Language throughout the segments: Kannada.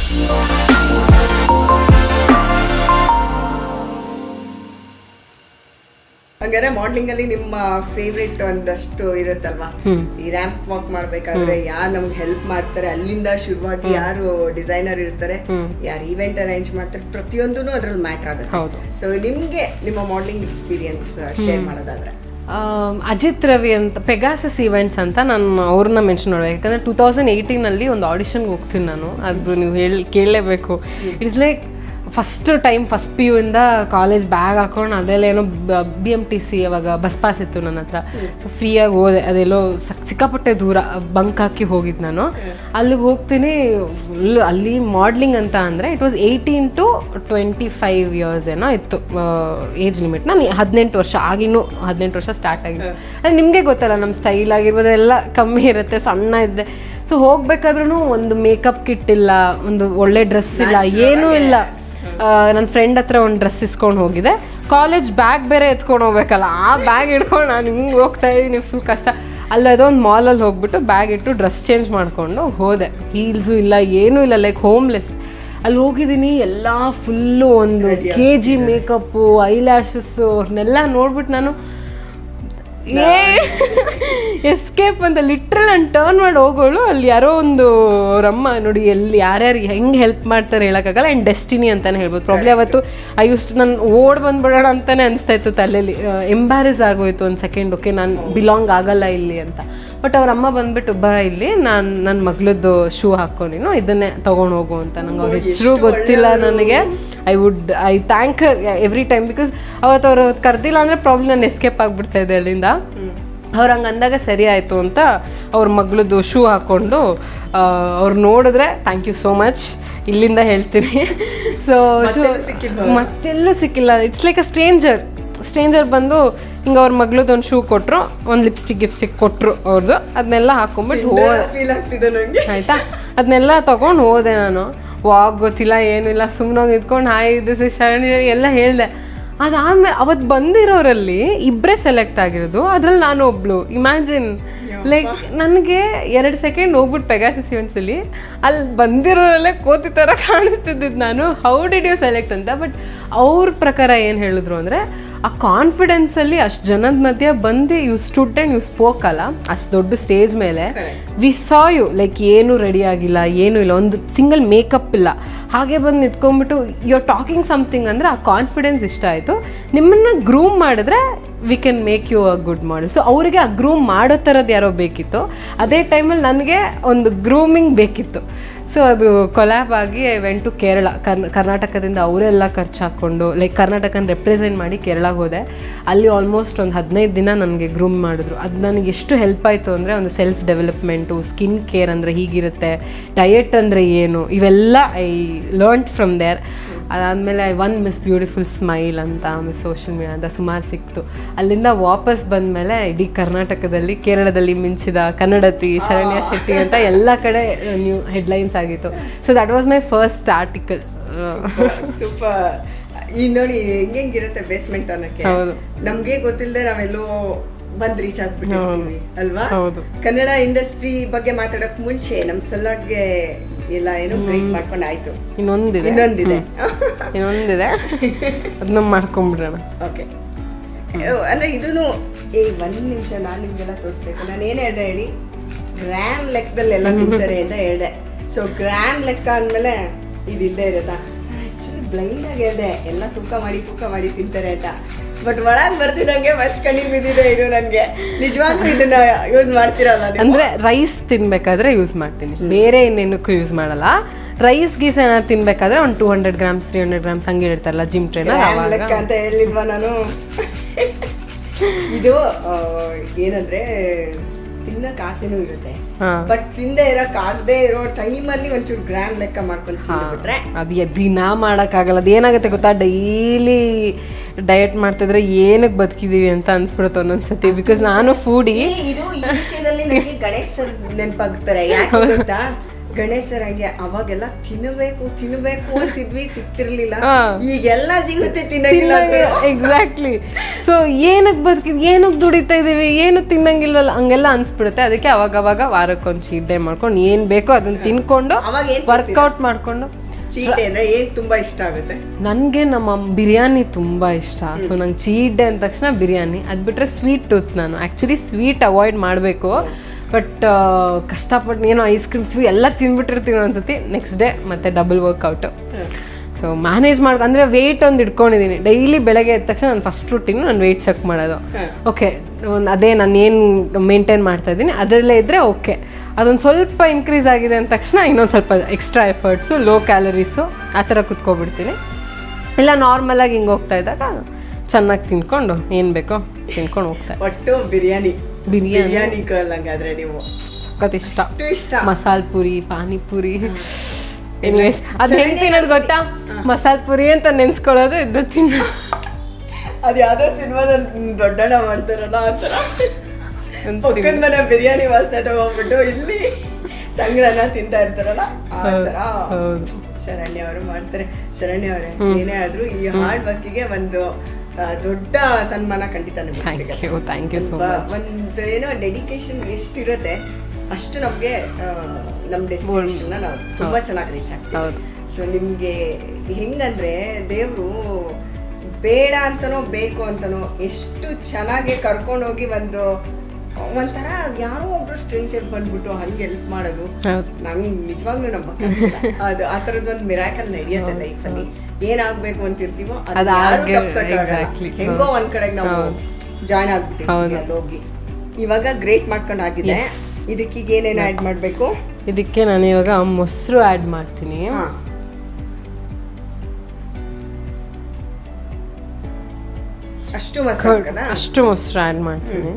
ಹಂಗಾರೆ ಮಾಡ್ಲಿಂಗ್ ಅಲ್ಲಿ ನಿಮ್ಮ ಫೇವ್ರೆಟ್ ಒಂದಷ್ಟು ಇರುತ್ತಲ್ವಾ ಈ ರ್ಯಾಂಪ್ ವಾಕ್ ಮಾಡ್ಬೇಕಾದ್ರೆ ಯಾರು ನಮ್ಗೆ ಹೆಲ್ಪ್ ಮಾಡ್ತಾರೆ ಅಲ್ಲಿಂದ ಶುರುವಾಗಿ ಯಾರು ಡಿಸೈನರ್ ಇರ್ತಾರೆ ಯಾರು ಇವೆಂಟ್ ಅರೇಂಜ್ ಮಾಡ್ತಾರೆ ಪ್ರತಿಯೊಂದೂ ಅದ್ರಲ್ಲಿ ಮ್ಯಾಟರ್ ಆಗುತ್ತೆ ಹೌದು ಸೊ ನಿಮ್ಗೆ ನಿಮ್ಮ ಮಾಡ್ಲಿಂಗ್ ಎಕ್ಸ್ಪೀರಿಯನ್ಸ್ ಶೇರ್ ಮಾಡೋದಾದ್ರೆ ಆಮ್, ಅಜಿತ್ ರವಿ ಅಂತ ಪೆಗಾಸಸ್ ಈವೆಂಟ್ಸ್ ಅಂತ ನಾನು ಅವ್ರನ್ನ ಮೆನ್ಷನ್ ಮಾಡ್ಬೇಕು ಯಾಕಂದರೆ ಟೂ ತೌಸಂಡ್ ಏಯ್ಟೀನಲ್ಲಿ ಒಂದು ಆಡಿಷನ್ಗೆ ಹೋಗ್ತೀನಿ ನಾನು ಅದು ನೀವು ಹೇಳಿ ಕೇಳಲೇಬೇಕು it's like first time first P U ಇಂದ ಕಾಲೇಜ್ ಬ್ಯಾಗ್ ಹಾಕೊಂಡು ಅದೆಲ್ಲ ಏನೋ ಬಿ ಎಮ್ ಟಿ ಸಿ ಅವಾಗ ಬಸ್ ಪಾಸ್ ಇತ್ತು ನನ್ನ ಹತ್ರ ಸೊ ಫ್ರೀಯಾಗಿ ಹೋದೆ ಅದೆಲ್ಲೋ ಸಕ್- ಸಿಕ್ಕಾಪಟ್ಟೆ ದೂರ ಬಂಕ್ ಹಾಕಿ ಹೋಗಿದ್ದು ನಾನು ಅಲ್ಲಿಗೆ ಹೋಗ್ತೀನಿ ಫುಲ್ ಅಲ್ಲಿ ಮಾಡ್ಲಿಂಗ್ ಅಂತ ಅಂದರೆ it was eighteen to twenty five years ಏನೋ ಇತ್ತು ಏಜ್ ಲಿಮಿಟ್ ನಾನು ಹದಿನೆಂಟು ವರ್ಷ ಆಗಿನ್ನೂ ಹದಿನೆಂಟು ವರ್ಷ ಸ್ಟಾರ್ಟ್ ಆಗಿದೆ ಅಂದರೆ ನಿಮಗೆ ಗೊತ್ತಲ್ಲ ನಮ್ಮ ಸ್ಟೈಲ್ ಆಗಿರ್ಬೋದು ಎಲ್ಲ ಕಮ್ಮಿ ಇರುತ್ತೆ ಸಣ್ಣ ಇದ್ದೆ ಸೊ ಹೋಗ್ಬೇಕಾದ್ರೂ ಒಂದು ಮೇಕಪ್ ಕಿಟ್ ಇಲ್ಲ ಒಂದು ಒಳ್ಳೆ ಡ್ರೆಸ್ ಇಲ್ಲ ಏನೂ ಇಲ್ಲ ನನ್ನ ಫ್ರೆಂಡ್ ಹತ್ರ ಒಂದು ಡ್ರೆಸ್ ಇಸ್ಕೊಂಡು ಹೋಗಿದೆ ಕಾಲೇಜ್ ಬ್ಯಾಗ್ ಬೇರೆ ಎತ್ಕೊಂಡು ಹೋಗ್ಬೇಕಲ್ಲ ಆ ಬ್ಯಾಗ್ ಹಿಡ್ಕೊಂಡು ನಾನು ಹಿಂಗೆ ಹೋಗ್ತಾ ಇದ್ದೀನಿ ಫುಲ್ ಕಷ್ಟ ಅಲ್ಲಿ ಅದೋ ಒಂದು ಮಾಲಲ್ಲಿ ಹೋಗ್ಬಿಟ್ಟು ಬ್ಯಾಗ್ ಇಟ್ಟು ಡ್ರೆಸ್ ಚೇಂಜ್ ಮಾಡಿಕೊಂಡು ಹೋದೆ ಹೀಲ್ಸು ಇಲ್ಲ ಏನೂ ಇಲ್ಲ ಲೈಕ್ ಹೋಮ್ಲೆಸ್ ಅಲ್ಲಿ ಹೋಗಿದ್ದೀನಿ ಎಲ್ಲ ಫುಲ್ಲು ಒಂದು ಕೆ ಜಿ ಮೇಕಪ್ಪು ಐಲ್ಯಾಶಸ್ಸು ಅವ್ರನ್ನೆಲ್ಲ ನೋಡ್ಬಿಟ್ಟು ನಾನು ಏ ಎಸ್ಕೇಪ್ ಅಂತ ಲಿಟ್ರಲ್ ನಾನು ಟರ್ನ್ ಮಾಡಿ ಹೋಗೋಳು ಅಲ್ಲಿ ಯಾರೋ ಒಂದು ಅವರಮ್ಮ ನೋಡಿ ಎಲ್ಲಿ ಯಾರ್ಯಾರು ಹೆಂಗೆ ಹೆಲ್ಪ್ ಮಾಡ್ತಾರೆ ಹೇಳೋಕ್ಕಾಗಲ್ಲ ಆ್ಯಂಡ್ ಡೆಸ್ಟಿನಿ ಅಂತಲೇ ಹೇಳ್ಬೋದು ಪ್ರಾಬ್ಲಿ ಅವತ್ತು ಐ ಯೂಸ್ಟ್ ನಾನು ಓಡ್ ಬಂದ್ಬಿಡೋಣ ಅಂತಲೇ ಅನಿಸ್ತಾ ಇತ್ತು ತಲೆಯಲ್ಲಿ ಎಂಬ್ಯಾರೆಸ್ ಆಗೋಯ್ತು ಒಂದು ಸೆಕೆಂಡ್ ಓಕೆ ನಾನು ಬಿಲಾಂಗ್ ಆಗಲ್ಲ ಇಲ್ಲಿ ಅಂತ ಬಟ್ ಅವ್ರ ಅಮ್ಮ ಬಂದ್ಬಿಟ್ಟು ಬಾ ಇಲ್ಲಿ ನಾನು ನನ್ನ ಮಗಳದ್ದು ಶೂ ಹಾಕೋ ನೀನು ಇದನ್ನೇ ತೊಗೊಂಡು ಹೋಗು ಅಂತ ನಂಗೆ ಅವ್ರ ಹೆಸರು ಗೊತ್ತಿಲ್ಲ ನನಗೆ I would I thank every time because ಅವತ್ತು ಅವ್ರು ಕರ್ದಿಲ್ಲ ಅಂದರೆ ಪ್ರಾಬ್ಲಮ್ ನಾನು ಎಸ್ಕೇಪ್ ಆಗಿಬಿಡ್ತಾ ಇದೆ ಅಲ್ಲಿಂದ ಅವ್ರು ಹಂಗೆ ಅಂದಾಗ ಸರಿ ಆಯಿತು ಅಂತ ಅವ್ರ ಮಗಳದ್ದು ಶೂ ಹಾಕ್ಕೊಂಡು ಅವ್ರು ನೋಡಿದ್ರೆ ಥ್ಯಾಂಕ್ ಯು ಸೋ ಮಚ್ ಇಲ್ಲಿಂದ ಹೇಳ್ತೀನಿ ಸೊ ಶೂ ಮತ್ತೆಲ್ಲೂ ಸಿಕ್ಕಿಲ್ಲ it's like a stranger stranger ಬಂದು ಹಿಂಗೆ ಅವ್ರ ಮಗಳದ್ದು ಒಂದು ಶೂ ಕೊಟ್ಟರು ಒಂದು ಲಿಪ್ಸ್ಟಿಕ್ ಗಿಪ್ಸ್ಟಿಕ್ ಕೊಟ್ಟರು ಅವ್ರದ್ದು ಅದನ್ನೆಲ್ಲ ಹಾಕೊಂಬಿಟ್ಟು ಹೋದೆ ಫೀಲ್ ಆಗ್ತಿದೆ ನಂಗೆ ಆಯ್ತಾ ಅದನ್ನೆಲ್ಲ ತಗೊಂಡು ಹೋದೆ ನಾನು ವಾಕ್ ಗೊತ್ತಿಲ್ಲ ಏನಿಲ್ಲ ಸುಮ್ಮನೆ ನಿಂತ್ಕೊಂಡು ಹಾಯ್ ದಿಸ್ ಶರಣಿ ಎಲ್ಲ ಹೇಳಿದೆ ಅದಾದ್ಮೇಲೆ ಅವತ್ತು ಬಂದಿರೋರಲ್ಲಿ ಇಬ್ಬರೇ ಸೆಲೆಕ್ಟ್ ಆಗಿರೋದು ಅದ್ರಲ್ಲಿ ನಾನು ಒಬ್ಳು ಇಮ್ಯಾಜಿನ್ ಲೈಕ್ ನನಗೆ ಎರಡು ಸೆಕೆಂಡ್ ಹೋಗ್ಬಿಟ್ಟು ಪೆಗಾಸಿಸ್ ಇವೆಂಟ್ಸಲ್ಲಿ ಅಲ್ಲಿ ಬಂದಿರೋರಲ್ಲೇ ಕೋತಿ ಥರ ಕಾಣಿಸ್ತಿದ್ದಿದ್ದು ನಾನು ಹೌ ಡಿಡ್ ಯು ಸೆಲೆಕ್ಟ್ ಅಂತ ಬಟ್ ಅವ್ರ ಪ್ರಕಾರ ಏನು ಹೇಳಿದ್ರು ಅಂದರೆ ಆ ಕಾನ್ಫಿಡೆನ್ಸಲ್ಲಿ ಅಷ್ಟು ಜನದ ಮಧ್ಯೆ ಬಂದು you stood and you spoke ಅಲ್ಲ ಅಷ್ಟು ದೊಡ್ಡ ಸ್ಟೇಜ್ ಮೇಲೆ ವಿ ಸಾ ಯು ಲೈಕ್ ಏನು ರೆಡಿ ಆಗಿಲ್ಲ ಏನೂ ಇಲ್ಲ ಒಂದು ಸಿಂಗಲ್ ಮೇಕಪ್ ಇಲ್ಲ ಹಾಗೆ ಬಂದು ನಿಂತ್ಕೊಂಡ್ಬಿಟ್ಟು ಯು ಆರ್ ಟಾಕಿಂಗ್ ಸಮಥಿಂಗ್ ಅಂದರೆ ಆ ಕಾನ್ಫಿಡೆನ್ಸ್ ಇಷ್ಟ ಆಯಿತು ನಿಮ್ಮನ್ನು ಗ್ರೂಮ್ ಮಾಡಿದ್ರೆ we can make you a good model so ಅವರಿಗೆ ಆ ಗ್ರೂಮ್ ಮಾಡೋ ಥರದ್ದು ಯಾರೋ ಬೇಕಿತ್ತು ಅದೇ ಟೈಮಲ್ಲಿ ನನಗೆ ಒಂದು ಗ್ರೂಮಿಂಗ್ ಬೇಕಿತ್ತು ಸೊ ಅದು ಕೊಲ್ಯಾಬ್ ಆಗಿ ಐ ವೆಂಟ್ ಟು ಕೇರಳ ಕರ್ನ ಕರ್ನಾಟಕದಿಂದ ಅವರೆಲ್ಲ ಖರ್ಚು ಹಾಕ್ಕೊಂಡು ಲೈಕ್ ಕರ್ನಾಟಕನ ರೆಪ್ರೆಸೆಂಟ್ ಮಾಡಿ ಕೇರಳಗೆ ಹೋದೆ ಅಲ್ಲಿ ಆಲ್ಮೋಸ್ಟ್ ಒಂದು ಹದಿನೈದು ದಿನ ನನಗೆ ಗ್ರೂಮ್ ಮಾಡಿದ್ರು ಅದು ನನಗೆ ಎಷ್ಟು ಹೆಲ್ಪ್ ಆಯಿತು ಅಂದರೆ ಒಂದು ಸೆಲ್ಫ್ ಡೆವಲಪ್ಮೆಂಟು ಸ್ಕಿನ್ ಕೇರ್ ಅಂದರೆ ಹೀಗಿರುತ್ತೆ ಡಯಟ್ ಅಂದರೆ ಏನು ಇವೆಲ್ಲ ಐ ಲರ್ನ್ ಫ್ರಮ್ ದೇರ್ ಅದಾದಮೇಲೆ I won miss beautiful smile ಅಂತ ಆಮೇಲೆ ಸೋಷಿಯಲ್ ಮೀಡಿಯಾ ಅಂತ ಸುಮಾರು ಸಿಕ್ತು ಅಲ್ಲಿಂದ ವಾಪಸ್ ಬಂದಮೇಲೆ ಇಡೀ ಕರ್ನಾಟಕದಲ್ಲಿ ಕೇರಳದಲ್ಲಿ ಮಿಂಚಿದ ಕನ್ನಡತಿ ಶರಣ್ಯ ಶೆಟ್ಟಿ ಅಂತ ಎಲ್ಲ ಕಡೆ ನ್ಯೂ ಹೆಡ್ಲೈನ್ಸ್ ಆಗಿತ್ತು so that was my first article super ಈ ನೋಡಿ ಹೆಂಗಿರುತ್ತೆ ಬೇಸ್ಮೆಂಟ್ ಅನ್ನಕ್ಕೆ ಹೌದು. ನಮ್ಗೆ ಗೊತ್ತಿಲ್ಲದೆ ನಾವೆಲ್ಲೋ ಬಂದ್ ರೀಚ್ ಆಗ್ಬಿಟ್ಟಿರ್ತೀವಿ ಅಲ್ವಾ ಹೌದು. ಕನ್ನಡ ಇಂಡಸ್ಟ್ರಿ ಬಗ್ಗೆ ಮಾತಾಡಕ್ ಮುಂಚೆ ನಮ್ ಸಲ್ಲಾಟ್ಗೆ ಎಲ್ಲ ಏನೋ ಬ್ರೇಕ್ ಮಾಡ್ಕೊಂಡು ಆಯ್ತು ಇನ್ನೊಂದಿದೆ ಇನ್ನೊಂದಿದೆ ಇನ್ನೊಂದಿದೆ ಅದನ್ನ ಮಾಡ್ಕೊಂಬಿಡೋಣ ಓಕೆ ಅಂದ್ರೆ ಇದೂನು ಏ ಒಂದ್ ನಿಮಿಷ ನಾನು ನಿಮ್ಗೆಲ್ಲ ತೋರಿಸ್ಬೇಕು ನಾನು ಏನ್ ಹೇಳ್ದೆ ಹೇಳಿ ಗ್ರಾಮ್ ಲೆಕ್ಕದಲ್ಲಿ ಎಲ್ಲ ತಿಂತಾರೆ ಅಂತ ಹೇಳ್ದೆ ಸೊ ಗ್ರಾಮ್ ಲೆಕ್ಕ ಅಂದ್ಮೇಲೆ ಇದು ಇಲ್ಲೇ ಇರುತ್ತಾ ಆಕ್ಚುಲಿ ಬ್ಲೈಂಡ್ ಆಗಿ ಹೇಳ್ದೆ ಎಲ್ಲ ತೂಕ ಮಾಡಿ ತೂಕ ಮಾಡಿ ತಿಂತಾರೆ ಅಂತ ಬಟ್ ಒಳಗ್ ಬರ್ತಿದಂಗೆ ಫಸ್ಟ್ ಕಣ್ಣೀರ್ ಬಿದ್ದಿದೆ ಇದು ನನ್ಗೆ ನಿಜವಾಗ್ಲೂ ಇದನ್ನ ಯೂಸ್ ಮಾಡ್ತಿರಲ್ಲ ನೀವು ಅಂದ್ರೆ ರೈಸ್ ತಿನ್ಬೇಕಾದ್ರೆ ಯೂಸ್ ಮಾಡ್ತೀನಿ ಬೇರೆ ಇನ್ನೇನಕ್ಕೂ ಯೂಸ್ ಮಾಡಲ್ಲ ರೈಸ್ ಗೀಸ್ ಏನಾದ್ರು ತಿನ್ಬೇಕಾದ್ರೆ ಒಂದು two hundred grams three hundred grams ಹಂಗೆ ಇಡ್ತಾರಲ್ಲ ಜಿಮ್ ಟ್ರೈನರ್ ಗ್ರಾಮ್ ಅವಾಗ ಲೆಕ್ಕ ಅಂತ ಹೇಳಿಲ್ವಾ ನಾನು ಇದು ಆ, ಏನಂದ್ರೆ ತಿನ್ನಕ್ ಆಸೆನೂ ಇರುತ್ತೆ ಹಾ. ಬಟ್ ತಿಂದೆ ಇರಕ್ ಆಗದೆ ಇರೋ ಟೈಮಲ್ಲಿ ಒಂಚೂರು ಗ್ರಾಮ್ ಲೆಕ್ಕ ಮಾಡ್ಕೊಂಡು ತಿಂದ್ಬಿಟ್ರೆ ಅದು ಯ- ದಿನ ಮಾಡೋಕ್ಕಾಗಲ್ಲ ಅದು ಏನಾಗುತ್ತೆ ಗೊತ್ತಾ ಡೈಲಿ ಡಯಟ್ ಮಾಡ್ತಿದ್ರೆ ಏನಕ್ಕೆ ಬದುಕಿದೀವಿ ಅಂತ ಅನ್ಸ್ಬಿಡುತ್ತೆ ಒಂದೊಂದ್ಸತಿ ಬಿಕಾಸ್ ನಾನು ಫೂಡಿ ಈ- ಇದು ಈ ವಿಷಯದಲ್ಲಿ ನನಗೆ ಗಣೇಶ್ ಸರ್ ನೆನಪಾಗ್ತಾರೆ ಯಾಕೆ ಗೊತ್ತಾ ಗಣೇಶರಂಗೆ ಅವಾಗೆಲ್ಲ ತಿನ್ನಬೇಕು ತಿನ್ನಬೇಕು ಅಂತಿದ್ವಿ ಸಿಕ್ತಿರ್ಲಿಲ್ಲ ಹಾ. ಈಗೆಲ್ಲ ಸಿಗುತ್ತೆ ತಿನ್ನಂಗಿಲ್ಲ ಅಂದ್ರೆ. ಎಕ್ಸಾಕ್ಟ್ಲಿ ಸೊ ಏನಕ್ಕೆ ಬದುಕಿದ್ ಏನಕ್ಕೆ ದುಡಿತಾ ಇದೀವಿ ಏನು ತಿನ್ನಂಗಿಲ್ವಲ್ಲ ಹಂಗೆಲ್ಲ ಅನ್ಸ್ಬಿಡುತ್ತೆ ಅದಕ್ಕೆ ಅವಾಗ ಅವಾಗ ವಾರಕ್ಕೊಂದು ಚೀಟ್ ಡೇ ಮಾಡ್ಕೊಂಡು ಏನು ಬೇಕೋ ಅದನ್ನ ತಿನ್ಕೊಂಡು ಅವಾಗ ಏನ್ ವರ್ಕೌಟ್ ಮಾಡ್ಕೊಂಡು ಚೀಟೆ ಅಂದ್ರೆ ಏನ್ ತುಂಬಾ ಇಷ್ಟ ಆಗುತ್ತೆ ನನಗೆ ನಮ್ಮ ಬಿರಿಯಾನಿ ತುಂಬ ಇಷ್ಟ ಸೊ ನಂಗೆ ಚೀಟ್ ಡೇ ಅಂದ ತಕ್ಷಣ ಬಿರಿಯಾನಿ ಅದು ಬಿಟ್ಟರೆ ಸ್ವೀಟ್ ಟೂತ್ ನಾನು ಆ್ಯಕ್ಚುಲಿ ಸ್ವೀಟ್ ಅವಾಯ್ಡ್ ಮಾಡಬೇಕು ಬಟ್ ಕಷ್ಟಪಟ್ಟು ಏನೋ ಐಸ್ ಕ್ರೀಮ್ ಸ್ವೀಟ್ ಎಲ್ಲ ತಿಂದ್ಬಿಟ್ಟಿರ್ತೀವಿ ಒಂದ್ಸತಿ ನೆಕ್ಸ್ಟ್ ಡೇ ಮತ್ತೆ ಡಬಲ್ ವರ್ಕೌಟು ಸೊ ಮ್ಯಾನೇಜ್ ಮಾಡ್ಕೊ ಅಂದರೆ ವೆಯ್ಟ್ ಒಂದು ಇಟ್ಕೊಂಡಿದ್ದೀನಿ ಡೈಲಿ ಬೆಳಗ್ಗೆ ಎದ್ದ ತಕ್ಷಣ ನಾನು ಫಸ್ಟ್ ರೂಟೀನು ನಾನು ವೆಯ್ಟ್ ಚೆಕ್ ಮಾಡೋದು ಓಕೆ ಒಂದು ಅದೇ ನಾನು ಏನು ಮೇಂಟೈನ್ ಮಾಡ್ತಾ ಇದ್ದೀನಿ ಅದರಲ್ಲೇ ಇದ್ದರೆ ಓಕೆ ಅದೊಂದು ಸ್ವಲ್ಪ ಇನ್ಕ್ರೀಸ್ ಆಗಿದೆ ಅಂದ ತಕ್ಷಣ ಇನ್ನೊಂದು ಸ್ವಲ್ಪ ಎಕ್ಸ್ಟ್ರಾ ಎಫರ್ಟ್ಸು ಲೋ ಕ್ಯಾಲರೀಸು ಆ ಥರ ಕುತ್ಕೊಬಿಡ್ತೀನಿ ಇಲ್ಲ ನಾರ್ಮಲಾಗಿ ಹಿಂಗೆ ಹೋಗ್ತಾ ಇದ್ದಾಗ ಚೆನ್ನಾಗಿ ತಿನ್ಕೊಂಡು ಏನು ಬೇಕೋ ತಿನ್ಕೊಂಡು ಹೋಗ್ತಾ ಒಟ್ಟು ಬಿರಿಯಾನಿ ಬಿರಿಯಾನಿ ಬಿರಿಯಾನಿ ಗರ್ಲ್ ಹಂಗಾದ್ರೆ ನೀವು ಸಖತ್ ಇಷ್ಟ ಅಷ್ಟು ಇಷ್ಟ ಮಸಾಲ ಪುರಿ ಪಾನಿಪುರಿ ಎನಿವೇಸ್ ಅದು ಹೆಂಗೆ ತಿನ್ನೋದು ಗೊತ್ತಾ ಮಸಾಲ ಪುರಿ ಅಂತ ನೆನ್ಸ್ಕೊಳ್ಳೋದು ಇದ್ದು ತಿನ್ನೋ ಅದ್ ಯಾವ್ದೋ ಸಿನಿಮಾದಲ್ಲಿ ದೊಡ್ಡಣ್ಣ ಮಾಡ್ತಾರಲ್ಲ ಆ ಥರ ಪಕ್ಕದ ಮನೆ ಬಿರಿಯಾನಿ ವಾಸನೆ ತಗೊಂಡ್ಬಿಟ್ಟು ಇಲ್ಲಿ ತಂಗಳನ್ನ ತಿಂತಾ ಇರ್ತಾರಲ್ಲ ಆ ಥರ ಹೌದು ಶರಣ್ಯ ಅವರು ಮಾಡ್ತಾರೆ ಶರಣ್ಯ ಅವರೇ ಏನೇ ಆದ್ರೂ ಈ ಹಾರ್ಡ್ ವರ್ಕಿಗೆ ಒಂದು ಆ, ದೊಡ್ಡ ಸನ್ಮಾನ ಖಂಡಿತ ನಿಮ್ಗೆ ಥ್ಯಾಂಕ್ ಸಿಗುತ್ತೆ. ಯು ಥ್ಯಾಂಕ್ ಯು ಸೊ ಒಬ್ಬ- ಮಚ್ ಒಂದು ಏನೋ ಡೆಡಿಕೇಶನ್ ಎಷ್ಟಿರುತ್ತೆ ಅಷ್ಟು ನಮಗೆ ನಮ್ಮ ಡೆಸ್ಟಿನೇಷನ್ ನಾವು ತುಂಬಾ ಚೆನ್ನಾಗಿ ರೀಚ್ ಆಗ್ತೀವಿ ಹೌದು ಸೊ ನಿಮಗೆ ಹೆಂಗಂದ್ರೆ ದೇವರು ಬೇಡ ಅಂತನೋ ಬೇಕು ಅಂತನೋ ಎಷ್ಟು ಚೆನ್ನಾಗಿ ಕರ್ಕೊಂಡೋಗಿ ಒಂದು ಒಂಥರ ಯಾರೋ ಒಬ್ರು ಸ್ಟ್ರೇಂಜರ್ ಬಂದ್ಬಿಟ್ಟು ಹಂಗೆ ಹೆಲ್ಪ್ ಮಾಡೋದು ಹೌದು ನಂಗೆ ನಿಜವಾಗ್ಲೂ ನಮ್ಮ ಅದು ಆ ಥರದೊಂದು ಮಿರಾಕಲ್ ನಡೆಯುತ್ತೆ ಲೈಫಲ್ಲಿ ಏನಾಗ್ಬೇಕು ಅಂತಿರ್ತೀವೋ ಅದು ಅದು ಯಾರೂ ಹಾಗೆ ತಪ್ಸಕ್ಕಾಗಲ್ಲ. exactly. ಹೆಂಗೋ ಒಂದ್ ಕಡೆಗೆ ನಾವು ಜಾಯ್ನ್ ಆಗ್ಬಿಟ್ಟಿವಿ ಹೌದು. ಅಲ್ಲಿ ಹೋಗಿ ಇವಾಗ ಗ್ರೇಟ್ ಮಾಡ್ಕೊಂಡು ಆಗಿದೆ Yes. ಇದಕ್ಕೀಗ ಏನೇನು ಆ್ಯಡ್ ಮಾಡಬೇಕು ಇದಕ್ಕೆ ನಾನು ಇವಾಗ ಮೊಸರು ಆ್ಯಡ್ ಮಾಡ್ತೀನಿ ಹಾ ಅಷ್ಟು ಮೊಸರು ಹಾಕದಾ? ಅಷ್ಟು ಮೊಸರು ಆ್ಯಡ್ ಮಾಡ್ತೀನಿ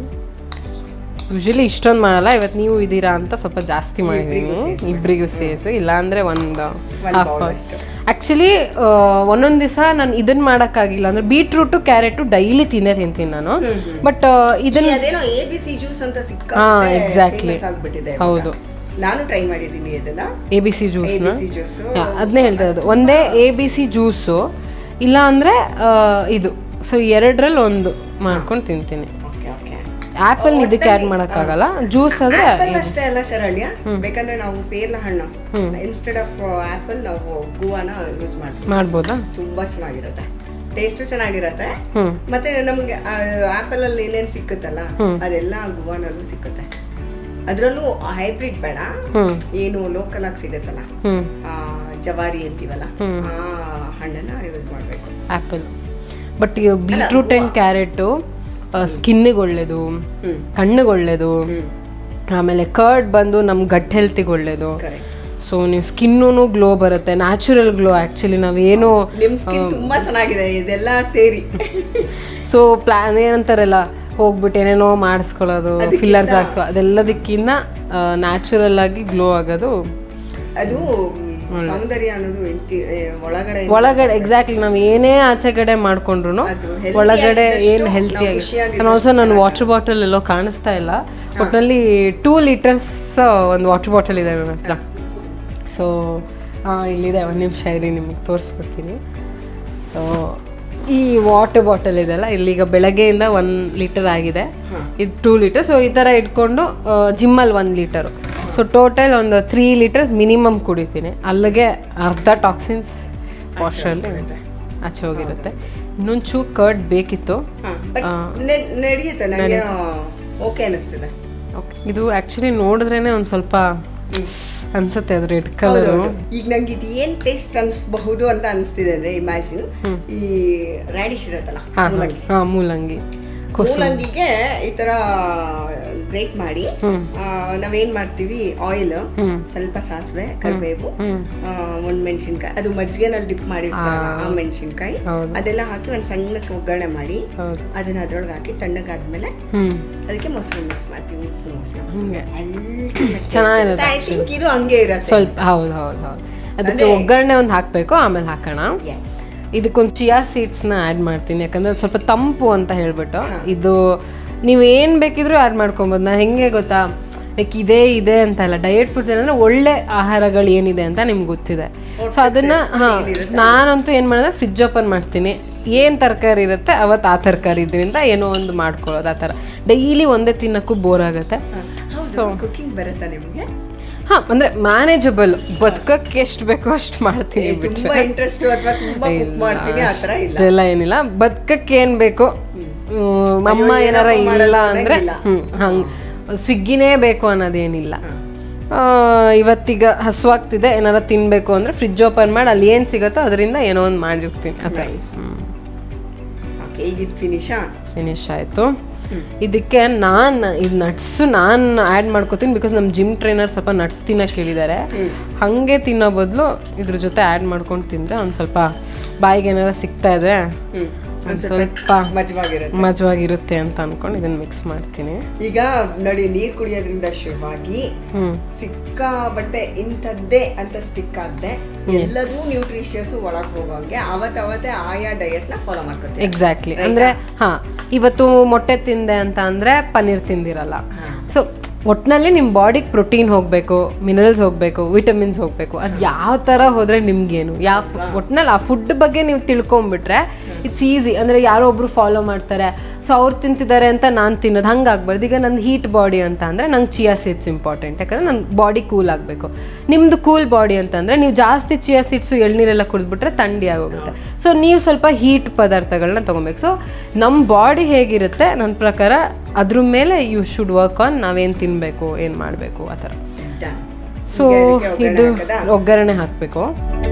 ಯೂಶಲಿ ಇಷ್ಟೊಂದು ಮಾಡಲ್ಲ ಇವತ್ತು ನೀವು ಇದ್ದೀರಾ ಅಂತ ಸ್ವಲ್ಪ ಜಾಸ್ತಿ ಮಾಡಿದ್ದೀನಿ ಇಬ್ಬರಿಗೂ ಸೇರಿಸಿ ಇಲ್ಲಾಂದ್ರೆ ಒಂದು ಒಂದ್ ಹಾಫ್ bowl ಅಷ್ಟು. ಆ್ಯಕ್ಚುಲಿ ಒಂದೊಂದು ದಿವಸ ನಾನು ಇದನ್ನ ಮಾಡೋಕ್ಕಾಗಿಲ್ಲ ಅಂದ್ರೆ ಬೀಟ್ರೂಟು ಕ್ಯಾರೆಟು ಡೈಲಿ ತಿಂದೇ ತಿಂತೀನಿ ನಾನು ಬಟ್ ಇದನ್ನ ಈ ಅದೇನೋ ಎ ಬಿ ಸಿ ಜ್ಯೂಸ್ ಅಂತ ಸಿಕ್ಕ ಹಾ, exactly. ಆಗ್ಬಿಟ್ಟಿದೆ ಹೌದು. ನಾನು ಟ್ರೈ ಮಾಡಿದ್ದೀನಿ ಇದನ್ನ ಎ ಬಿ ಸಿ ಎ ಜ್ಯೂಸ್ನ ಬಿ ಸಿ ಜ್ಯೂಸ್ ಅದನ್ನೇ ಹೇಳ್ತಾ ಇರೋದು ಒಂದೇ ಎ ಬಿ ಸಿ ಜ್ಯೂಸು ಇಲ್ಲ ಅಂದರೆ ಇದು ಸೊ ಎರಡರಲ್ಲಿ ಒಂದು ಮಾಡ್ಕೊಂಡು ತಿಂತೀನಿ ಓಕೆ ಓಕೆ ಆ್ಯಪಲ್ ಇದಕ್ಕೆ ಆ್ಯಡ್ ಮಾಡೋಕ್ಕಾಗಲ್ಲ ಜ್ಯೂಸ್ ಆದರೆ ಆಪಲ್ ಅಷ್ಟೇ ಅಲ್ಲ ಶರಣ್ಯ ಬೇಕಂದ್ರೆ ನಾವು ಪೇರ್ಲ ಹಣ್ಣು ಇನ್ಸ್ಟೆಡ್ ಆಫ್ ಆಪಲ್ ನಾವು ಗುವಾನ ಯೂಸ್ ಮಾಡ್ತೀವಿ ಮಾಡ್ಬೋದಾ ತುಂಬಾ ಚೆನ್ನಾಗಿರುತ್ತೆ ಟೇಸ್ಟು ಚೆನ್ನಾಗಿರುತ್ತೆ ಹ್ಞೂ ಮತ್ತೆ ನಮ್ಗೆ ಆಪಲ್ ಅಲ್ಲಿ ಏನೇನ್ ಸಿಕ್ಕುತ್ತಲ್ಲ ಅದೆಲ್ಲ ಗುವಾನಲ್ಲೂ ಸಿಕ್ಕುತ್ತೆ ಅದ್ರಲ್ಲೂ ಹೈಬ್ರಿಡ್ ಬೇಡ ಹ್ಞೂ ಏನು ಲೋಕಲ್ ಆಗಿ ಸಿಗುತ್ತಲ್ಲ ಹ್ಞೂ ಆ, ಜವಾರಿ ಅಂತೀವಲ್ಲ ಆ ಹಣ್ಣನ್ನ ಯೂಸ್ ಮಾಡ್ಬೇಕು ಆ್ಯಪಲ್ ಬಟ್ ಈಗ ಬೀಟ್ರೂಟ್ ಆ್ಯಂಡ್ ಕ್ಯಾರೆಟು ಸ್ಕಿನ್ನಿಗೆ ಒಳ್ಳೇದು ಹ್ಮ್ ಕಣ್ಣಿಗೆ ಒಳ್ಳೇದು ಹ್ಮ್ ಆಮೇಲೆ ಕರ್ಡ್ ಬಂದು ನಮ್ಮ ಗಟ್ ಹೆಲ್ತಿಗೆ ಒಳ್ಳೇದು ಕರೆಕ್ಟ್ ಸೊ ನೀವು ಸ್ಕಿನ್ನೂ ಗ್ಲೋ ಬರುತ್ತೆ ನ್ಯಾಚುರಲ್ ಗ್ಲೋ ಆ್ಯಕ್ಚುಲಿ ನಾವೇನು ನಿಮ್ ಸ್ಕಿನ್ ತುಂಬಾ ಚೆನ್ನಾಗಿದೆ ಇದೆಲ್ಲ ಸೇರಿ ಸೊ ಪ್ಲಾನ್ ಏನಂತಾರಲ್ಲ ಹೋಗ್ಬಿಟ್ಟು ಏನೇನೋ ಮಾಡಿಸ್ಕೊಳ್ಳೋದು ಫಿಲ್ಲರ್ಸ್ ಹಾಕ್ಸ್ಕೊ ಅದೆಲ್ಲದಕ್ಕಿಂತ ನ್ಯಾಚುರಲ್ ಆಗಿ ಗ್ಲೋ ಆಗೋದು ಅದು ಸೌಂದರ್ಯ ಅನ್ನೋದು ಇಂಟಿ- ಏ, ಒಳಗಡೆ ಒಳಗಡೆ ಎಕ್ಸಾಕ್ಟ್ಲಿ ನಾವು ಏನೇ ಆಚೆ ಕಡೆ ಮಾಡ್ಕೊಂಡ್ರು ಅದು healthy ಒಳಗಡೆ ಏನು ಆಗಿದ್ದಷ್ಟು ಹೆಲ್ತಿ ನಾವು ಆಗಿ ಖುಷಿಯಾಗಿದ್ದಷ್ಟು ನಾನು ಆಲ್ಸೋ ನನ್ನ ವಾಟರ್ ಬಾಟಲ್ ಎಲ್ಲೋ ಕಾಣಿಸ್ತಾ ಇಲ್ಲ ಒಟ್ಟಿನಲ್ಲಿ ಟೂ ಲೀಟರ್ಸ್ ಒಂದು ವಾಟರ್ ಬಾಟಲ್ ಇದೆ ನನ್ನ ಹತ್ರ ಸೊ ಇಲ್ಲಿದೆ ಒಂದು ನಿಮಿಷ ಇರಿ ನಿಮಗೆ ತೋರಿಸ್ಬಿಡ್ತೀನಿ ಸೊ ಈ ವಾಟರ್ ಬಾಟಲ್ ಇದೆಲ್ಲ ಇಲ್ಲಿಗ ಬೆಳಗ್ಗೆಯಿಂದ ಒನ್ ಲೀಟರ್ ಆಗಿದೆ ಇದು ಟೂ ಲೀಟರ್ ಸೊ ಈ ಥರ ಇಟ್ಕೊಂಡು ಜಿಮ್ಮಲ್ಲಿ ಒಂದು ಲೀಟರು ಸೊ ಟೋಟಲ್ ಒಂದು ತ್ರೀ ಲೀಟರ್ಸ್ ಮಿನಿಮಮ್ ಕುಡಿತೀನಿ ಅಲ್ಲಿಗೆ ಅರ್ಧ ಟಾಕ್ಸಿನ್ಸ್ ವಾಟ್ರಲ್ಲಿ ಆಚೆ ಹೋಗಿರುತ್ತೆ ಇನ್ನೊಂದು ಚೂ ಕರ್ಡ್ ಬೇಕಿತ್ತು ಹಾ, but ನೆ- ನಡೆಯುತ್ತೆ ನನಗೆ ಓಕೆ ಅನಿಸ್ತಿದೆ ಓಕೆ ಇದು ಆ್ಯಕ್ಚುಲಿ ನೋಡಿದ್ರೇನೆ ಒಂದು ಸ್ವಲ್ಪ ಅನ್ಸುತ್ತೆ ಅದು ರೆಡ್ ಕಲರು ಈಗ ನಂಗೆ ಇದು ಏನ್ ಟೇಸ್ಟ್ ಅನ್ಸ್ಬಹುದು ಅಂತ ಅನಿಸ್ತಿದೆ ಅಂದ್ರೆ ಇಮ್ಯಾಜಿನ್ ಈ ರ್ಯಾಡಿಶ್ ಇರತ್ತಲ್ಲ ಹಾಂ ಮೂಲಂಗಿ ಹಾಂ ಮೂಲಂಗಿ ಮೂಲಂಗಿಗೆ ಈ ತರ ಗ್ರೇಟ್ ಮಾಡಿ ಹ್ಮ್. ಆ, ನಾವೇನ್ ಮಾಡ್ತೀವಿ ಆಯಿಲ್ ಹ್ಮ್. ಸ್ವಲ್ಪ ಸಾಸಿವೆ ಕರಿಬೇವು ಹ್ಮ್. ಒಂದ್ ಮೆಣಸಿನ್ಕಾಯಿ ಅದು ಮಜ್ಜಿಗೆನಲ್ಲಿ ಡಿಪ್ ಮಾಡಿರ್ತಾರಲ್ಲ ಆ ಮೆಣಸಿನ್ಕಾಯಿ ಹೌದು. ಅದೆಲ್ಲ ಹಾಕಿ ಒಂದ್ ಸಣ್ಣಕ್ಕೆ ಒಗ್ಗರಣೆ ಮಾಡಿ ಹೌದು ಅದನ್ನ ಅದ್ರೊಳಗೆ ಹಾಕಿ ತಣ್ಣಗಾದ್ಮೇಲೆ ಹ್ಞೂ ಅದಕ್ಕೆ ಮೊಸರು ಮಿಕ್ಸ್ ಮಾಡ್ತೀವಿ ಉಪ್ಪು ಮೊಸರು ಹಂಗೆ ಚೆನ್ನಾಗಿರುತ್ತೆ ಐ ಥಿಂಕ್ ಇದು ಹಂಗೆ ಇರುತ್ತೆ ಸ್ವಲ್ಪ ಹೌದು ಹೌದು ಹೌದು ಅದಕ್ಕೆ ಒಗ್ಗರಣೆ ಒಂದು ಹಾಕಬೇಕು ಆಮೇಲೆ ಹಾಕೋಣ ಎಸ್ ಇದಕ್ಕೊಂದು ಚಿಯಾ ಸೀಡ್ಸ್ನ ಆ್ಯಡ್ ಮಾಡ್ತೀನಿ ಯಾಕಂದ್ರೆ ಅದು ಸ್ವಲ್ಪ ತಂಪು ಅಂತ ಹೇಳ್ಬಿಟ್ಟು ಇದು ನೀವು ಏನು ಬೇಕಿದ್ರೂ ಆ್ಯಡ್ ಮಾಡ್ಕೊಬೋದು ನಾನು ಹೆಂಗೆ ಗೊತ್ತಾ ಲೈಕ್ ಇದೇ ಇದೆ ಅಂತ ಅಲ್ಲ ಡಯಟ್ ಫುಡ್ಸ್ ಏನಂದ್ರೆ ಒಳ್ಳೆ ಆಹಾರಗಳು ಏನಿದೆ ಅಂತ ನಿಮ್ಗೆ ಗೊತ್ತಿದೆ ಸೊ ಅದನ್ನ ಹಾ ನಾನಂತೂ ಏನು ಮಾಡಿದ್ರೆ ಫ್ರಿಜ್ ಓಪನ್ ಮಾಡ್ತೀನಿ ಏನು ತರಕಾರಿ ಇರುತ್ತೆ ಅವತ್ತು ಆ ತರಕಾರಿ ಇದರಿಂದ ಏನೋ ಒಂದು ಮಾಡ್ಕೊಳ್ಳೋದು ಆ ಥರ ಡೈಲಿ ಒಂದೇ ತಿನ್ನಕ್ಕೂ ಬೋರ್ ಆಗುತ್ತೆ ಸೊ ಕುಕಿಂಗ್ ಬರುತ್ತಾ ನಿಮ್ಗೆ ಹಾ ಅಂದ್ರೆ ಮ್ಯಾನೇಜಬಲ್ ಬದುಕಕ್ಕೆ ಎಷ್ಟು ಬೇಕೋ ಅಷ್ಟು ಮಾಡ್ತೀನಿ ಬಿಟ್ರೆ ತುಂಬಾ ಇಂಟ್ರೆಸ್ಟ್ ಅಥವಾ ತುಂಬಾ ಕುಕ್ ಮಾಡ್ತೀನಿ ಆ ತರ ಇಲ್ಲ ಅಷ್ಟೆಲ್ಲ ಏನಿಲ್ಲ ಬದುಕಕ್ಕೆ ಏನ್ ಬೇಕು ಹ್ಮ್, ಅಮ್ಮ ಏನಾರ ಇಲ್ಲ ಅಂದ್ರೆ ಹ್ಮ್ ಹಂಗ್ ಸ್ವಿಗ್ಗಿನೇ ಬೇಕು ಅನ್ನೋದೇನಿಲ್ಲ ಆ, ಇವತ್ತೀಗ ಹಸುವಾಗ್ತಿದೆ ಏನಾರ ತಿನ್ಬೇಕು ಅಂದ್ರೆ ಫ್ರಿಜ್ ಓಪನ್ ಮಾಡಿ ಅಲ್ಲಿ ಏನ್ ಸಿಗುತ್ತೋ ಅದರಿಂದ ಏನೋ ಒಂದು ಮಾಡಿರ್ತೀನಿ ಆ ಥರ ಓಕೆ ಈಗ ಇದು ಫಿನಿಶಾ ಫಿನಿಶ್ ಆಯ್ತು ಇದಕ್ಕೆ ನಾನು ಇದು ನಟ್ಸು ನಾನು ಆ್ಯಡ್ ಮಾಡ್ಕೋತೀನಿ ಬಿಕಾಸ್ ನಮ್ಮ ಜಿಮ್ ಟ್ರೈನರ್ ಸ್ವಲ್ಪ ನಟ್ಸ್ ತಿನ್ನಕ್ಕೆ ಹೇಳಿದ್ದಾರೆ ಹಾಗೆ ತಿನ್ನೋ ಬದಲು ಇದ್ರ ಜೊತೆ ಆ್ಯಡ್ ಮಾಡ್ಕೊಂಡು ತಿಂದರೆ ಒಂದು ಸ್ವಲ್ಪ ಬಾಯಿಗೆ ಏನಾರ ಸಿಗ್ತಾ ಇದೆ ಹ್ಮ್ ಒಂದು ಸ್ವಲ್ಪ ಮಜವಾಗಿರುತ್ತೆ ಮಜವಾಗಿರುತ್ತೆ ಅಂತ ಅನ್ಕೊಂಡು ಇದನ್ನ ಮಿಕ್ಸ್ ಮಾಡ್ತೀನಿ ಈಗ ನೋಡಿ ನೀರ್ ಕುಡಿಯೋದ್ರಿಂದ ಶುರುವಾಗಿ ಹ್ಮ್ ಸಿಕ್ಕಾಬಟ್ಟೆ ಇಂಥದ್ದೇ ಅಂತ ಸ್ಟಿಕ್ ಆಗದೆ ಎಲ್ಲರೂ ನ್ಯೂಟ್ರಿಷಿಯಸ್ ಒಳಗ್ ಹೋಗೋಂಗೆ ಅವತ್ತವತ್ತೇ ಆಯಾ ಡಯಟ್ ನ ಫಾಲೋ ಮಾಡ್ಕೊತೀವಿ ಎಕ್ಸಾಕ್ಟ್ಲಿ ಅಂದ್ರೆ ಹಾ ಇವತ್ತು ಮೊಟ್ಟೆ ತಿಂದೆ ಅಂತ ಅಂದ್ರೆ ಪನ್ನೀರ್ ತಿಂದಿರಲ್ಲ ಸೊ ಒಟ್ಟಿನಲ್ಲಿ ನಿಮ್ಮ ಬಾಡಿಗೆ ಪ್ರೋಟೀನ್ ಹೋಗಬೇಕು ಮಿನರಲ್ಸ್ ಹೋಗಬೇಕು ವಿಟಮಿನ್ಸ್ ಹೋಗಬೇಕು ಅದು ಯಾವ ಥರ ಹೋದರೆ ನಿಮ್ಗೇನು ಯಾವ ಒಟ್ಟಿನಲ್ಲಿ ಆ ಫುಡ್ ಬಗ್ಗೆ ನೀವು ತಿಳ್ಕೊಂಬಿಟ್ರೆ ಇಟ್ಸ್ ಈಸಿ ಅಂದರೆ ಯಾರೋ ಒಬ್ರು ಫಾಲೋ ಮಾಡ್ತಾರೆ ಸೊ ಅವ್ರು ತಿಂತಿದ್ದಾರೆ ಅಂತ ನಾನು ತಿನ್ನೋದು ಹಂಗಾಗ್ಬಾರ್ದು ಈಗ ನಂದು ಹೀಟ್ ಬಾಡಿ ಅಂತ ಅಂದರೆ ನಂಗೆ ಚಿಯಾ ಸೀಡ್ಸ್ ಇಂಪಾರ್ಟೆಂಟ್ ಯಾಕಂದರೆ ನನ್ನ ಬಾಡಿ ಕೂಲ್ ಆಗಬೇಕು ನಿಮ್ಮದು ಕೂಲ್ ಬಾಡಿ ಅಂತಂದರೆ ನೀವು ಜಾಸ್ತಿ ಚಿಯಾ ಸೀಡ್ಸು ಎಳ್ನೀರೆಲ್ಲ ಕುಡಿದ್ಬಿಟ್ರೆ ಥಂಡಿ ಆಗೋಗುತ್ತೆ ಸೊ ನೀವು ಸ್ವಲ್ಪ ಹೀಟ್ ಪದಾರ್ಥಗಳನ್ನ ತೊಗೊಬೇಕು ಸೊ ನಮ್ಮ ಬಾಡಿ ಹೇಗಿರುತ್ತೆ ನನ್ನ ಪ್ರಕಾರ ಅದ್ರ ಮೇಲೆ ಯು ಶುಡ್ ವರ್ಕ್ ಆನ್ ನಾವೇನು ತಿನ್ನಬೇಕು ಏನು ಮಾಡಬೇಕು ಆ ಥರ ಸೊ ಇದು ಒಗ್ಗರಣೆ ಹಾಕಬೇಕು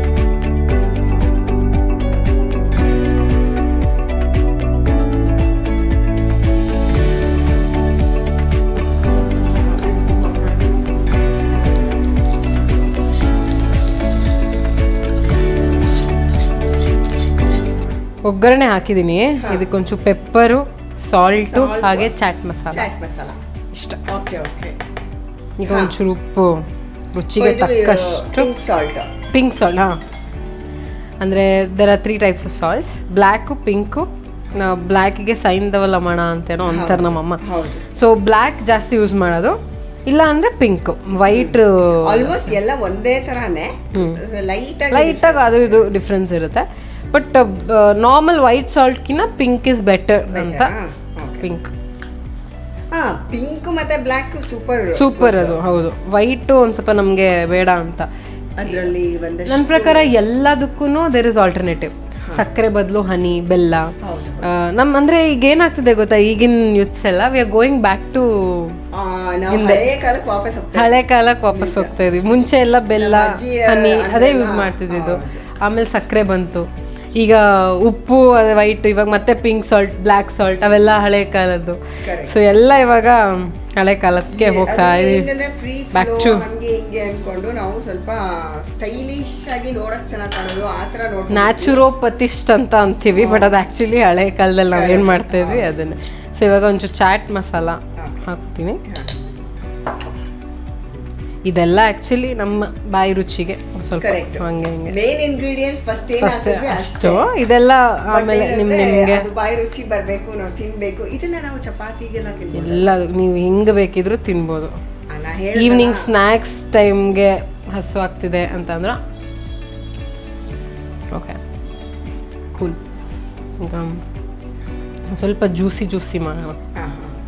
ಒಗ್ಗರಣೆ ಹಾಕಿದ್ದೀನಿ ಇದಕ್ಕೊಂಚೂರು ಪೆಪ್ಪರು ಸಾಲ್ಟು ಹಾಗೆ ಚಾಟ್ ಮಸಾಲ ಚಾಟ್ ಮಸಾಲ ಇಷ್ಟ ಓಕೆ ಓಕೆ ಈಗ ಒಂಚೂರು ಉಪ್ಪು ರುಚಿಗೆ ತಕ್ಕಷ್ಟು ಪಿಂಕ್ ಸಾಲ್ಟ್ ಪಿಂಕ್ ಸಾಲ್ಟ್ ಹಾಂ ಅಂದರೆ there are three types of salts black pink ಬ್ಲ್ಯಾಕಿಗೆ ಸೈನ್ದವ ಲಮಣ ಅಂತೇನೋ ಅಂತಾರೆ ನಮ್ಮಮ್ಮ ಹೌದು ಸೊ ಬ್ಲ್ಯಾಕ್ ಜಾಸ್ತಿ ಯೂಸ್ ಮಾಡೋದು ಇಲ್ಲ ಅಂದರೆ ಪಿಂಕ್ ವೈಟ್ ಆಲ್ಮೋಸ್ಟ್ ಎಲ್ಲ ಒಂದೇ ತರಾನೇ ಲೈಟ್ ಆಗಿ ಲೈಟಾಗಿ ಅದು ಇದು ಡಿಫ್ರೆನ್ಸ್ ಇರುತ್ತೆ ಬಟ್ ನಾರ್ಮಲ್ ವೈಟ್ ಸಾಲ್ಟ್ಕಿನ್ನ ಪಿಂಕ್ ಇಸ್ ಬೆಟರ್ ಅಂತ ಪಿಂಕ್ ಹಾ ಪಿಂಕ್ ಮತ್ತೆ ಬ್ಲ್ಯಾಕ್ ಸೂಪರ್ ಸೂಪರ್ ಅದು ಹೌದು ವೈಟು ಒಂದು ಸ್ವಲ್ಪ ನಮಗೆ ಬೇಡ ಅಂತ ಅದರಲ್ಲಿ ಒಂದಷ್ಟು ನನ್ನ ಪ್ರಕಾರ ಎಲ್ಲದಕ್ಕೂ ದೇರ್ ಇಸ್ ಆಲ್ಟರ್ನೇಟಿವ್ ಸಕ್ಕರೆ ಬದಲು ಹನಿ ಬೆಲ್ಲ ಹೌದು ಆ, ನಮ್ ಅಂದ್ರೆ ಈಗ ಏನಾಗ್ತಿದೆ ಗೊತ್ತಾ ಈಗಿನ ಯೂತ್ಸ್ ಎಲ್ಲ we are going back to ಆ, ನಾವು ಹಳೆಯ ಕಾಲಕ್ಕೆ ವಾಪಸ್ ಹೋಗ್ತೇವೆ ಹಳೆ ಕಾಲಕ್ಕೆ ವಾಪಸ್ ಹೋಗ್ತಾ ಇದೀವಿ ಮುಂಚೆ ಎಲ್ಲ ಬೆಲ್ಲ ಅಜ್ಜಿ, ಹನಿ ಅದೆಲ್ಲ- ಅದೇ ಯೂಸ್ ಮಾಡ್ತಿದ್ದಿದ್ದು ಆಮೇಲೆ ಸಕ್ಕರೆ ಬಂತು ಈಗ ಉಪ್ಪು ಅದೇ ವೈಟ್ ಇವಾಗ ಮತ್ತೆ ಪಿಂಕ್ ಸಾಲ್ಟ್ ಬ್ಲ್ಯಾಕ್ ಸಾಲ್ಟ್ ಅವೆಲ್ಲ ಹಳೆ ಕಾಲದ್ದು Correct. ಸೊ ಎಲ್ಲ ಇವಾಗ ಹಳೆ ಕಾಲಕ್ಕೆ ಹೋಗ್ತಾ ಇದೀವಿ ಏನಂದ್ರೆ ಫ್ರೀ Back ಫ್ಲೋ to- ಹಂಗೆ ಹಿಂಗೆ ಅನ್ಕೊಂಡು ನಾವು ಸ್ವಲ್ಪ ಸ್ಟೈಲಿಶ್ ಆಗಿ ನೋಡಕ್ ಚೆನ್ನಾಗಿ ಕಾಣೋದು ಆ ತರ ನೋಡ್ಕೊಂಡು ನ್ಯಾಚುರೋಪತಿಸ್ಟ್ ಅಂತ ಅಂತೀವಿ ಬಟ್ ಅದು ಆ್ಯಕ್ಚುಲಿ ಹಳೆ ಕಾಲದಲ್ಲಿ ನಾವು ಏನು ಮಾಡ್ತಾ ಇದ್ವಿ ಅದನ್ನೇ ಸೊ ಇವಾಗ ಒಂಚೂರು ಚಾಟ್ ಮಸಾಲ ಹಾಕ್ತೀನಿ ಇದೆಲ್ಲ ಆ್ಯಕ್ಚುಲಿ ನಮ್ಮ ಬಾಯಿ ರುಚಿಗೆ ಒಂದ್ ಸ್ವಲ್ಪ Correct. ಹಂಗೆ ಹಿಂಗೆ ಮೇನ್ ಇಂಗ್ರೀಡಿಯೆಂಟ್ಸ್ ಫಸ್ಟ್ ಏನ್ ಫಸ್ಟ್ ಹಾಕಿದ್ವಿ ಅಷ್ಟು ಇದೆಲ್ಲ ಆಮೇಲೆ ನಿಮ್ ನಿಮಗೆ ಅದು ಬಾಯಿ ರುಚಿ ಬರ್ಬೇಕು ನಾವು ತಿನ್ಬೇಕು ಇದನ್ನ ನಾವು ಚಪಾತಿಗೆಲ್ಲ ತಿನ್ಬೋದು ಎಲ್ಲ ನೀವು ಹೆಂಗೆ ಬೇಕಿದ್ರು ತಿನ್ಬೋದು ಆ, ನಾ ಹೇಳ್ ಈವ್ನಿಂಗ್ ಸ್ನ್ಯಾಕ್ಸ್ ಟೈಮ್ಗೆ ಹಸು ಆಗ್ತಿದೆ ಅಂತಂದ್ರೆ ಓಕೆ ಕೂಲ್ ಈಗ ಒಂದ್ ಸ್ವಲ್ಪ ಜ್ಯೂಸಿ ಜ್ಯೂಸಿ ಮಾಡೋಣ ಹಾ,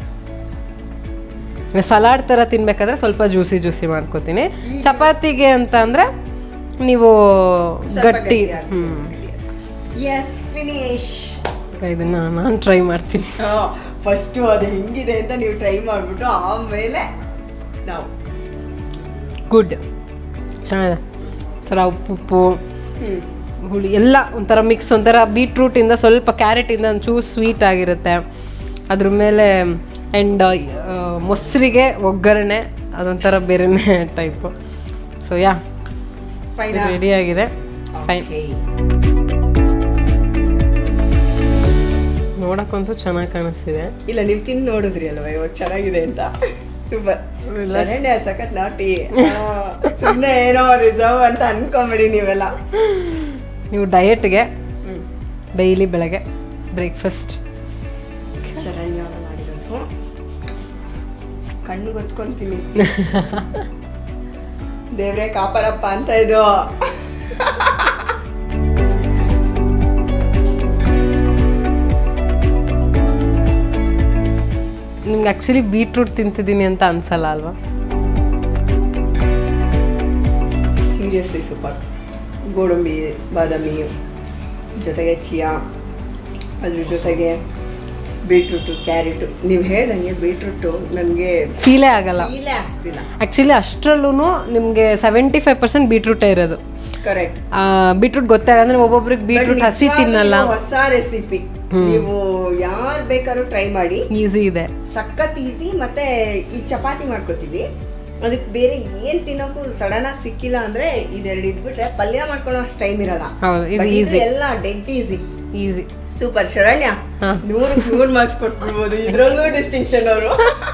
ಸಲಾಡ್ ಥರ ತಿನ್ಬೇಕಾದ್ರೆ ಸ್ವಲ್ಪ ಜ್ಯೂಸಿ ಜ್ಯೂಸಿ ಮಾಡ್ಕೋತೀನಿ ಚಪಾತಿಗೆ ಅಂತ ಅಂದ್ರೆ ನೀವು ಗಟ್ಟಿ ಹ್ಞೂ ಎಸ್ ಫಿನಿಶ್ ಇದನ್ನ ನಾನು ಟ್ರೈ ಮಾಡ್ತೀನಿ ಫಸ್ಟ್ ಅದು ಹೆಂಗಿದೆ ಅಂತ ನೀವು ಟ್ರೈ ಮಾಡ್ಬಿಟ್ಟು ಆಮೇಲೆ ನಾವು ಗುಡ್ ಚೆನ್ನಾಗಿದೆ ಒಂಥರ ಉಪ್ಪು ಉಪ್ಪು ಹ್ಮ್ ಹುಳಿ ಎಲ್ಲ ಒಂಥರ ಮಿಕ್ಸ್ ಒಂಥರ ಬೀಟ್ರೂಟಿಂದ ಸ್ವಲ್ಪ ಕ್ಯಾರೆಟಿಂದ ಒಂಚೂರು ಸ್ವೀಟ್ ಆಗಿರುತ್ತೆ ಅದ್ರ ಮೇಲೆ ಆ್ಯಂಡ್ ಮೊಸರಿಗೆ ಒಗ್ಗರಣೆ ಅದೊಂಥರ ಬೇರೆನೇ type so yeah fine ready ಆಗಿದೆ ಫೈನ್ ನೋಡಕ್ಕಂತೂ ಚೆನ್ನಾಗಿ ಕಾಣಿಸ್ತಿದೆ ಇಲ್ಲ ನೀವು ತಿಂದು ನೋಡಿದ್ರಿ ಅಲ್ವಾ ಇವಾಗ ಚೆನ್ನಾಗಿದೆ ಅಂತ ಸೂಪರ್ ಶರಣ್ಯ ಸಖತ್ ನಾಟಿ ಸುಮ್ಮನೆ ಏನೋ ರಿಸರ್ವ್ ಅಂತ ಅನ್ಕೊಂಬಿಡಿ ನೀವೆಲ್ಲ ನೀವು ಡಯಟ್ಗೆ ಡೈಲಿ ಬೆಳಗ್ಗೆ ಬ್ರೇಕ್ಫಾಸ್ಟ್ ಶರಣ್ಯ ಅವ್ರು ಮಾಡಿರೋದು ಕಣ್ಣು ಗೊತ್ಕೊಂತೀನಿ ದೇವ್ರೆ ಕಾಪಾಡಪ್ಪ ಅಂತ ಇದು ನಿಮ್ಗೆ ಆ್ಯಕ್ಚುಲಿ ಬೀಟ್ರೂಟ್ ತಿಂತಿದ್ದೀನಿ ಅಂತ ಅನ್ಸಲ್ಲ ಅಲ್ವಾ ಸೀರಿಯಸ್ಲಿ ಸೂಪರ್ ಗೋಡಂಬಿ ಬಾದಾಮಿ ಜೊತೆಗೆ ಚಿಯಾ ಅದ್ರ ಜೊತೆಗೆ ಬೀಟ್ರೂಟು ಕ್ಯಾರೆಟು ನೀವು ಹೇಳ್ದಂಗೆ ಬೀಟ್ರೂಟು ನನಗೆ ಫೀಲೇ ಆಗಲ್ಲ ಫೀಲೇ ಆಗ್ತಿಲ್ಲ ಆ್ಯಕ್ಚುಲಿ ಅಷ್ಟರಲ್ಲೂ ನಿಮಗೆ ಸೆವೆಂಟಿ ಫೈವ್ ಪರ್ಸೆಂಟ್ ಬೀಟ್ರೂಟೇ ಇರೋದು ಕರೆಕ್ಟ್ ಬೀಟ್ರೂಟ್ ಗೊತ್ತೇ ಅಂದ್ರೆ ಒಬ್ಬೊಬ್ರಿಗೆ ಬೀಟ್ರೂಟ್ ಹಸಿ ತಿನ್ನಲ್ಲ ಹೊಸ ರೆಸಿಪಿ ನೀವು ಯಾರು ಬೇಕಾದ್ರೂ ಟ್ರೈ ಮಾಡಿ ಈಸಿ ಇದೆ ಸಖತ್ ಈಸಿ ಮತ್ತೆ ಈ ಚಪಾತಿ ಮಾಡ್ಕೋತೀವಿ ಅದಕ್ಕೆ ಬೇರೆ ಏನ್ ತಿನ್ನೋಕ್ಕೂ ಸಡನ್ ಆಗಿ ಸಿಕ್ಕಿಲ್ಲ ಅಂದ್ರೆ ಇದೆರಡು ಇದ್ಬಿಟ್ರೆ ಪಲ್ಯ ಮಾಡ್ಕೊಳ್ಳೋ ಅಷ್ಟು ಟೈಮ್ ಇರಲ್ಲ ಹೌದು ಇದು But ಇದು ಈಸಿ ಎಲ್ಲ dead easy easy super Sharanya ಹಾ. ನೂರು ನೂರು ಮಾರ್ಕ್ಸ್ ಕೊಟ್ಬಿಡ್ಬೋದು ಇದ್ರಲ್ಲೂ ಡಿಸ್ಟಿಂಕ್ಷನ್ ಅವರು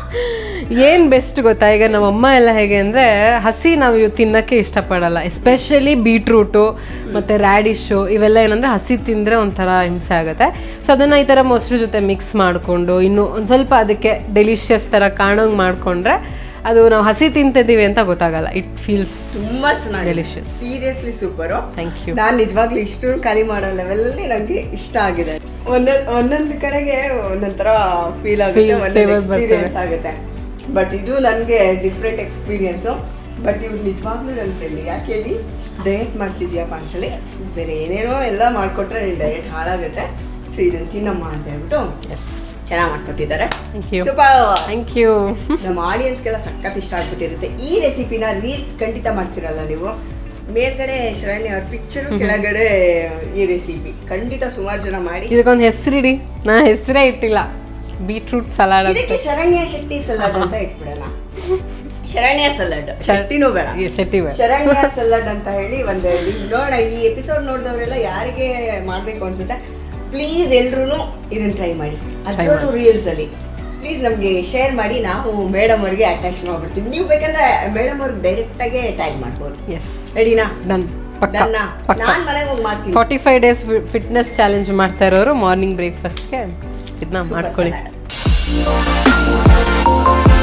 ಏನು ಬೆಸ್ಟ್ ಗೊತ್ತಾ ಈಗ ನಮ್ಮ ಅಮ್ಮ ಎಲ್ಲ ಹೇಗೆ ಅಂದರೆ ಹಸಿ ನಾವು ಇವ್ ತಿನ್ನಕ್ಕೆ ಇಷ್ಟಪಡಲ್ಲ ಎಸ್ಪೆಷಲಿ ಬೀಟ್ರೂಟು ಮತ್ತು ರ್ಯಾಡಿಶು ಇವೆಲ್ಲ ಏನಂದರೆ ಹಸಿ ತಿಂದರೆ ಒಂಥರ ಹಿಂಸೆ ಆಗುತ್ತೆ ಸೊ ಅದನ್ನು ಈ ಥರ ಮೊಸರು ಜೊತೆ ಮಿಕ್ಸ್ ಮಾಡಿಕೊಂಡು ಇನ್ನು ಒಂದು ಸ್ವಲ್ಪ ಅದಕ್ಕೆ ಡೆಲಿಷಿಯಸ್ ಥರ ಕಾಣೋಂಗೆ ಮಾಡಿಕೊಂಡ್ರೆ ಅದು ನಾವು ಹಸಿ ತಿಂತಿದ್ದೀವಿ ಅಂತ ಗೊತ್ತಾಗಲ್ಲ ಇಟ್ ಫೀಲ್ಸ್ ತುಂಬಾ ಚೆನ್ನಾಗಿ Delicious. Seriously super thank you ನಾನ್ ನಿಜವಾಗ್ಲೂ ಇಷ್ಟು ಖಾಲಿ ಮಾಡೋ ಲೆವೆಲ್ಲಿ ನಂಗೆ ಇಷ್ಟ ಆಗಿದೆ ಒಂದೊಂದ್ ಒಂದೊಂದ್ ಕಡೆಗೆ ಒಂದೊಂಥರ ಫೀಲ್ ಆಗುತ್ತೆ Feel- ಒಂದೊಂದು flavors ಬರ್ತವೆ. ಎಕ್ಸ್ಪೀರಿಯನ್ಸ್ ಆಗುತ್ತೆ ಬಟ್ ಇದು ನನಗೆ ಡಿಫ್ರೆಂಟ್ ಎಕ್ಸ್ಪೀರಿಯನ್ಸು ಬಟ್ ಇವ್ರು ನಿಜವಾಗ್ಲೂ ನನ್ನ ಫ್ರೆಂಡ್ ಯಾಕೆ ಹೇಳಿ ಡಯಟ್ ಮಾಡ್ತಿದ್ಯಪ್ಪ ಅನ್ಸಲಿ ಬೇರೆ ಏನೇನೋ ಎಲ್ಲ ಮಾಡ್ಕೊಟ್ರೆ ನಿನ್ ಡಯಟ್ ಹಾಳಾಗುತ್ತೆ ಸೊ ಇದನ್ನ ತಿನ್ನಮ್ಮ ಅಂತ ಹೇಳ್ಬಿಟ್ಟು ಎಸ್ ಚೆನ್ನಾಗಿ ಮಾಡ್ಕೊಟ್ಟಿದ್ದಾರೆ thank you super thank you ನಮ್ಮ ಆಡಿಯನ್ಸ್ಗೆಲ್ಲ ಸಖತ್ ಇಷ್ಟ ಆಗ್ಬಿಟ್ಟಿರುತ್ತೆ ಈ ರೆಸಿಪಿನ ರೀಲ್ಸ್ ಖಂಡಿತ ಮಾಡ್ತಿರಲ್ಲ ನೀವು ಮೇಲ್ಗಡೆ ಶರಣ್ಯ ಅವ್ರ ಪಿಕ್ಚರ್ ಕೆಳಗಡೆ ಈ ರೆಸಿಪಿ ಖಂಡಿತ ಸುಮಾರು ಜನ ಮಾಡಿ ಇದಕ್ಕೊಂದು ಹೆಸರಿಡಿ ನಾ ಹೆಸರೇ ಇಟ್ಟಿಲ್ಲ ಬೀಟ್ರೂಟ್ ಸಲಾಡ್ ಅಂತ ಇದಕ್ಕೆ ಶರಣ್ಯ ಶೆಟ್ಟಿ ಸಲಾಡ್ ಅಂತ ಇಟ್ಬಿಡೋಣ ಶರಣ್ಯ ಸಲಾಡ್ ಶೆಟ್ಟಿನೂ ಬೇಡ ಈ ಶೆಟ್ಟಿ ಬೇಡ. ಶರಣ್ಯ ಸಲಾಡ್ ಅಂತ ಹೇಳಿ ಒಂದು ನೋಡೋಣ ಈ ಎಪಿಸೋಡ್ ನೋಡಿದವರೆಲ್ಲ ಯಾರಿಗೆ ಮಾಡ್ಬೇಕು ಅನ್ಸುತ್ತೆ ಪ್ಲೀಸ್ ಎಲ್ರು ಇದನ್ನ ಟ್ರೈ ಮಾಡಿ ಅದರಲ್ಲೂ ರೀಲ್ಸ್ ಅಲ್ಲಿ ಪ್ಲೀಸ್ ನಮಗೆ ಶೇರ್ ಮಾಡಿ ನಾವು ಮೇಡಮ್ ಅವ್ರಿಗೆ ಅಟ್ಯಾಚ್ ಮಾಡ್ಬಿಡ್ತೀವಿ ನೀವು ಬೇಕಂದ್ರೆ ಮೇಡಮ್ ಅವ್ರಿಗೆ ಡೈರೆಕ್ಟ್ ಆಗಿ ಟ್ಯಾಗ್ ಮಾಡ್ಬೋದು ಎಸ್ ರೆಡಿನಾ ಡನ್ ಪಕ್ಕ ನನ್ನ ಪಕ್ಕ ನಾನ್ ಮನೆಗೆ ಹೋಗಿ ಮಾಡ್ತೀನಿ forty five days fitness challenge ಮಾಡ್ತಾ ಇರೋರು ಮಾರ್ನಿಂಗ್ ಬ್ರೇಕ್ಫಾಸ್ಟ್ಗೆ ಇದನ್ನ Super ಮಾಡ್ಕೊಳ್ಳಿ salad.